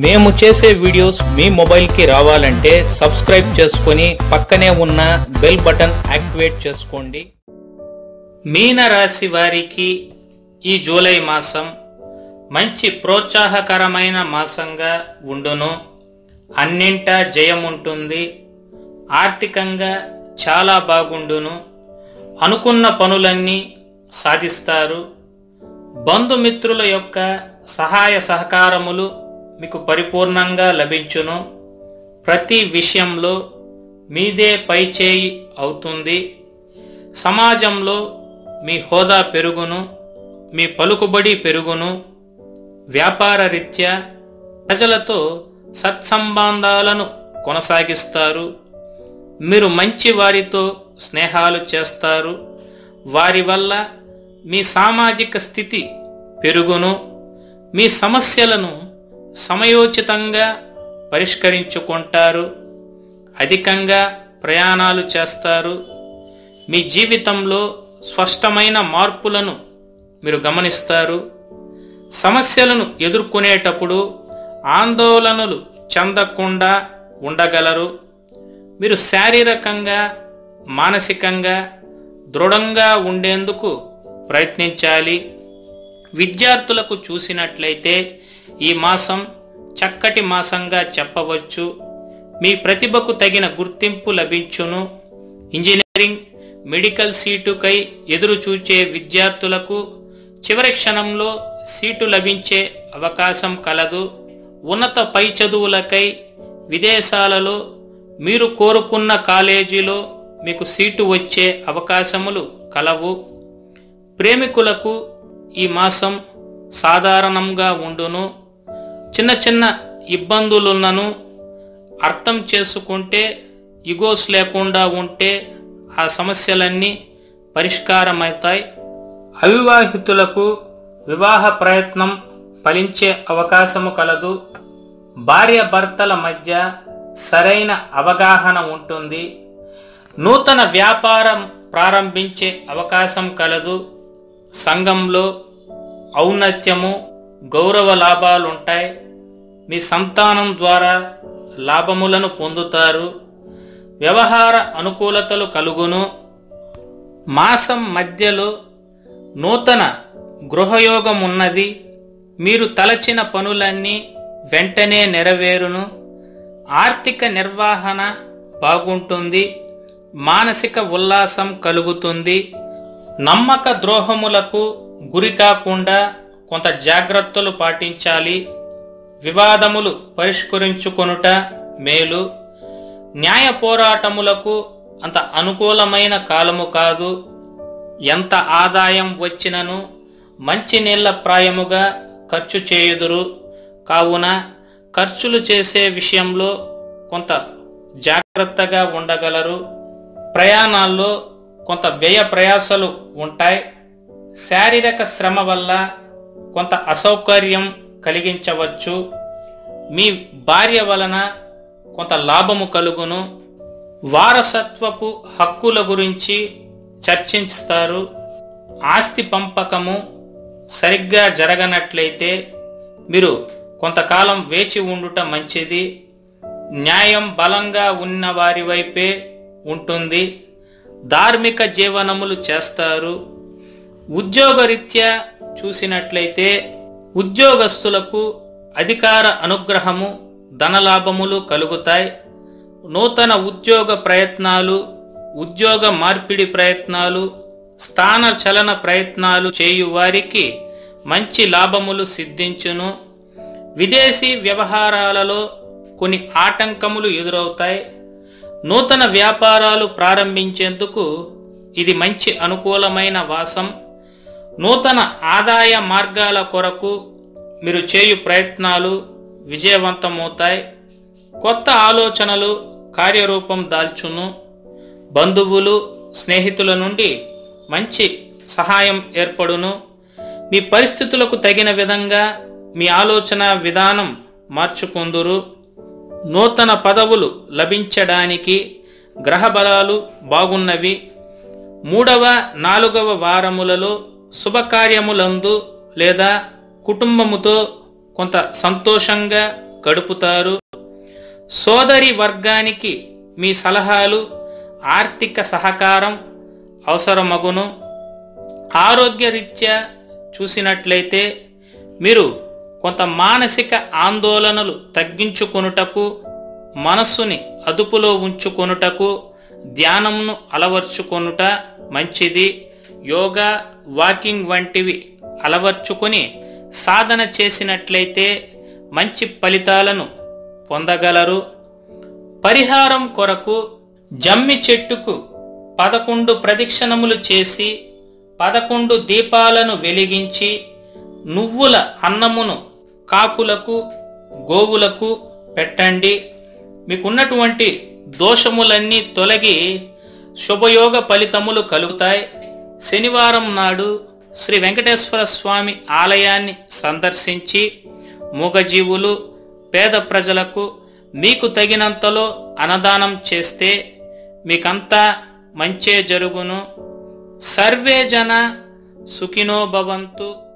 మేము చేసే వీడియోస్ మీ మొబైల్కి రావాలంటే సబ్స్క్రైబ్ చేసుకొని పక్కనే ఉన్న బెల్ బటన్ యాక్టివేట్ చేసుకోండి మీన రాశి వారికి ఈ జూలై మాసం మంచి ప్రోత్సాహకరమైన మాసంగా ఉండును అన్నింటా జయం ఉంటుంది ఆర్థికంగా చాలా బాగుండును అనుకున్న పనులన్నీ సాధిస్తారు బంధుమిత్రుల యొక్క సహాయ సహకారములు మీకు పరిపూర్ణంగా లభించును ప్రతి విషయంలో మీదే పైచేయి అవుతుంది సమాజంలో మీ హోదా పెరుగును మీ పలుకుబడి పెరుగును వ్యాపార రీత్యా ప్రజలతో సత్సంబంధాలను కొనసాగిస్తారు మీరు మంచి వారితో స్నేహాలు చేస్తారు వారి వల్ల మీ సామాజిక స్థితి పెరుగును మీ సమస్యలను సమయోచితంగా పరిష్కరించుకుంటారు అధికంగా ప్రయాణాలు చేస్తారు మీ జీవితంలో స్పష్టమైన మార్పులను మీరు గమనిస్తారు సమస్యలను ఎదుర్కొనేటప్పుడు ఆందోళనలు చెందకుండా ఉండగలరు మీరు శారీరకంగా మానసికంగా దృఢంగా ఉండేందుకు ప్రయత్నించాలి విద్యార్థులకు చూసినట్లయితే ఈ మాసం చక్కటి మాసంగా చెప్పవచ్చు మీ ప్రతిభకు తగిన గుర్తింపు లభించును ఇంజనీరింగ్ మెడికల్ సీటుకై ఎదురు చూచే విద్యార్థులకు చివరి క్షణంలో సీటు లభించే అవకాశం కలదు ఉన్నత పై చదువులకై విదేశాలలో మీరు కోరుకున్న కాలేజీలో మీకు సీటు వచ్చే అవకాశములు కలవు ప్రేమికులకు ఈ మాసం సాధారణంగా ఉండును చిన్న చిన్న ఇబ్బందులున్నను అర్థం చేసుకుంటే ఇగోస్ లేకుండా ఉంటే ఆ సమస్యలన్నీ పరిష్కారమవుతాయి అవివాహితులకు వివాహ ప్రయత్నం ఫలించే అవకాశము కలదు భార్య భర్తల మధ్య సరైన అవగాహన ఉంటుంది నూతన వ్యాపారం ప్రారంభించే అవకాశం కలదు సంఘంలో ఔన్నత్యము గౌరవ లాభాలుంటాయి మీ సంతానం ద్వారా లాభములను పొందుతారు వ్యవహార అనుకూలతలు కలుగును మాసం మధ్యలో నూతన గృహయోగం ఉన్నది మీరు తలచిన పనులన్నీ వెంటనే నెరవేరును ఆర్థిక నిర్వహణ బాగుంటుంది మానసిక ఉల్లాసం కలుగుతుంది నమ్మక ద్రోహములకు గురి కాకుండా కొంత జాగ్రత్తలు పాటించాలి వివాదములు పరిష్కరించుకొనుట మేలు న్యాయ పోరాటములకు అంత అనుకూలమైన కాలము కాదు ఎంత ఆదాయం వచ్చినను మంచి నీళ్ల ప్రాయముగా ఖర్చు చేయుదురు కావున ఖర్చులు చేసే విషయంలో కొంత జాగ్రత్తగా ఉండగలరు ప్రయాణాల్లో కొంత వ్యయ ప్రయాసలు ఉంటాయి శారీరక శ్రమ వల్ల కొంత అసౌకర్యం కలిగించవచ్చు మీ భార్య వలన కొంత లాభము కలుగును వారసత్వపు హక్కుల గురించి చర్చిస్తారు ఆస్తి పంపకము సరిగ్గా జరగనట్లయితే మీరు కొంతకాలం వేచి ఉండుట మంచిది న్యాయం బలంగా ఉన్న వారి వైపే ఉంటుంది ధార్మిక జీవనములు చేస్తారు ఉద్యోగరీత్యా చూసినట్లయితే ఉద్యోగస్తులకు అధికార అనుగ్రహము ధనలాభములు కలుగుతాయి నూతన ఉద్యోగ ప్రయత్నాలు ఉద్యోగ మార్పిడి ప్రయత్నాలు స్థాన చలన ప్రయత్నాలు చేయు వారికి మంచి లాభములు సిద్ధించును విదేశీ వ్యవహారాలలో కొన్ని ఆటంకములు ఎదురవుతాయి నూతన వ్యాపారాలు ప్రారంభించేందుకు ఇది మంచి అనుకూలమైన వాసం నూతన ఆదాయ మార్గాల కొరకు మీరు చేయు ప్రయత్నాలు విజయవంతమవుతాయి కొత్త ఆలోచనలు కార్యరూపం దాల్చును బంధువులు స్నేహితుల నుండి మంచి సహాయం ఏర్పడును మీ పరిస్థితులకు తగిన విధంగా మీ ఆలోచన విధానం మార్చుకుందురు నూతన పదవులు లభించడానికి గ్రహ బలాలు బాగున్నవి మూడవ నాలుగవ వారములలో శుభకార్యములందు లేదా కుటుంబముతో కొంత సంతోషంగా గడుపుతారు సోదరి వర్గానికి మీ సలహాలు ఆర్థిక సహకారం అవసరమగును ఆరోగ్యరీత్యా చూసినట్లయితే మీరు కొంత మానసిక ఆందోళనలు తగ్గించుకొనుటకు మనస్సుని అదుపులో ఉంచుకొనుటకు ధ్యానంను అలవర్చుకొనుట మంచిది యోగా వాకింగ్ వంటివి అలవర్చుకొని సాధన చేసినట్లయితే మంచి ఫలితాలను పొందగలరు పరిహారం కొరకు జమ్మి చెట్టుకు పదకొండు ప్రదక్షిణములు చేసి పదకొండు దీపాలను వెలిగించి నువ్వుల అన్నమును కాకులకు గోవులకు పెట్టండి మీకున్నటువంటి దోషములన్నీ తొలగి శుభయోగ ఫలితములు కలుగుతాయి శనివారం నాడు శ్రీ వెంకటేశ్వర స్వామి ఆలయాన్ని సందర్శించి మూగజీవులు పేద ప్రజలకు మీకు తగినంతలో అన్నదానం చేస్తే మీకంతా మంచే జరుగును సర్వే జన సుఖినో భవంతు